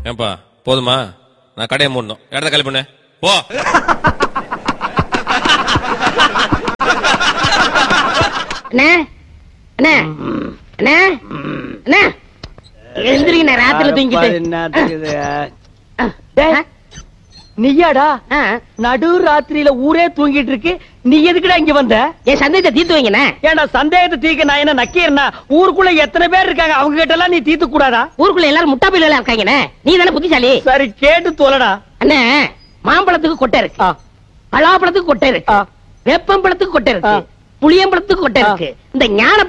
ஏன்பா போதுமா நான் கடையை மூடணும் இடத்த காலி பண்ணு போ அண்ணே அண்ணே அண்ணே அண்ணே எழுந்திருங்க ராத்திரில தூங்கிட்டு டேய், நீயாடா ஆ, நடு ராத்திரியில ஊரே தூங்கிட்டு இருக்கு நீ எதுக்குடா இங்க வந்த என் சந்தேகத்தை தீர்த்து வைங்கண்ணே ஏன்டா சந்தேகத்தை தீக்க நான் என்ன நக்கீரனா ஊருக்குள்ள எத்தனை பேர் இருக்காங்க அவங்க கிட்ட எல்லாம் நீ தீர்த்து கூடாதா ஊருக்குள்ள எல்லாரும் முட்டா பயில இருக்காங்கண்ணே நீ தானே புத்திசாலி சரி கேட்டு தோலடா அண்ணே மாம்பழத்துக்கு கொட்டை இருக்கு ஆ, பலாப்பழத்துக்கு கொட்டை இருக்கு ஆ. வேப்பம்பழத்துக்கு கொட்டை இருக்கு ஆ. புளியம்பழத்துக்கு கொட்டை ஆ. இருக்கு இந்த ஞான